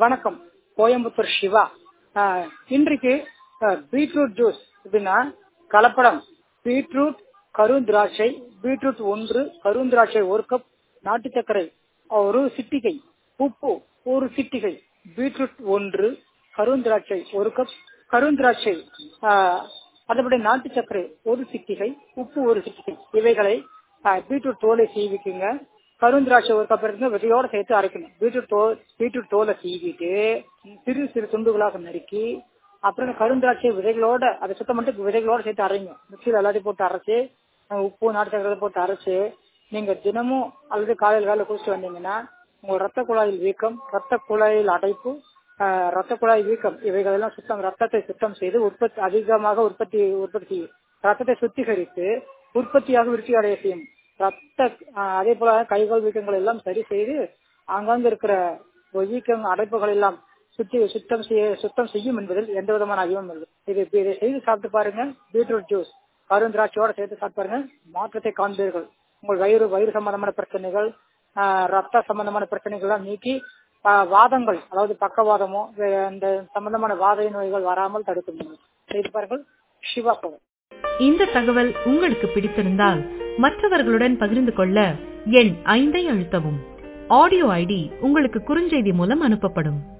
வணக்கம் கோயம்புத்தூர் சிவா ஆஹ் இன்றைக்கு ஆஹ் beetroot juice எப்படின்னா கலப்படம் பீட்ரூட் கருந்திராட்சை பீட்ரூட் ஒன்று கருந்திராட்சை ஒரு கப் நாட்டு சர்க்கரை ஒரு சிட்டிகை உப்பு ஒரு சிட்டிகை பீட்ரூட் ஒன்று கருந்திராட்சை ஒரு கப் கருந்திராட்சை ஆஹ் அதுபடி நாட்டு சர்க்கரை ஒரு சிட்டிகை உப்பு ஒரு சிட்டிகை இவைகளை ஆஹ் பீட்ரூட் தோலை சீவிக்குங்க கருந்திராட்சை ஒரு கப் இருக்கு விதையோட சேர்த்து அரைக்கணும் பீட்ரூட் தோல் பீட்ரூட் தோலை சீவிட்டு சிறு சிறு துண்டுகளாக நறுக்கி அப்புறம் கருந்திராட்சை விதைகளோட அதை சுத்தம் பண்ணிட்டு விதைகளோட சேர்த்து அரைங்க மிக்சியில் எல்லாத்தையும் போட்டு அரைச்சு அஹ் உப்பு நாட்டு சர்க்கரை போட்டு அரைச்சு நீங்க தினமும் அல்லது காலையில் காலையில் குடிச்சிட்டு வந்தீங்கன்னா உங்க ரத்த குழாயில் வீக்கம் ரத்த குழாயில் அடைப்பு ஆஹ் ரத்த குழாய் வீக்கம் இவைகளெல்லாம் சுத்தம் ரத்தத்தை சுத்தம் செய்து உற்பத்தி அதிகமாக உற்பத்தி உற்பத்தி செய்யும் ரத்தத்தை சுத்திகரித்து உற்பத்தியாக விருத்தி அடைய செய்யும் ரத்த ஆஹ் அதே போல கைகால் வீக்கங்கள் எல்லாம் சரி செய்து ஆங்காங்க இருக்கிற வீக்கம் அடைப்புகள் எல்லாம் சுத்தி சுத்தம் செய்ய சுத்தம் செய்யும் என்பதில் எந்த விதமான ஐயமும் இல்லை இது இதை செய்து சாப்பிட்டு பாருங்க பீட்ரூட் ஜூஸ் கருந்திராட்சியோட சேர்த்து சாப்பிட்டு பாருங்க மாற்றத்தை காண்பீர்கள் உங்கள் வயிறு வயிறு சம்பந்தமான பிரச்சனைகள் ஆஹ் ரத்த சம்பந்தமான பிரச்சனைகள் எல்லாம் நீக்கி ஆஹ் வாதங்கள் அதாவது பக்கவாதமோ வே- இந்த சம்பந்தமான வாத நோய்கள் வராமல் தடுக்க முடியும் செய்து பாருங்கள் சிவா பவர் இந்த தகவல் உங்களுக்கு பிடித்திருந்தால் மற்றவர்களுடன் பகிர்ந்து கொள்ள எண் ஐந்தை அழுத்தவும் ஆடியோ ஐடி உங்களுக்கு குறுஞ்செய்தி மூலம் அனுப்பப்படும்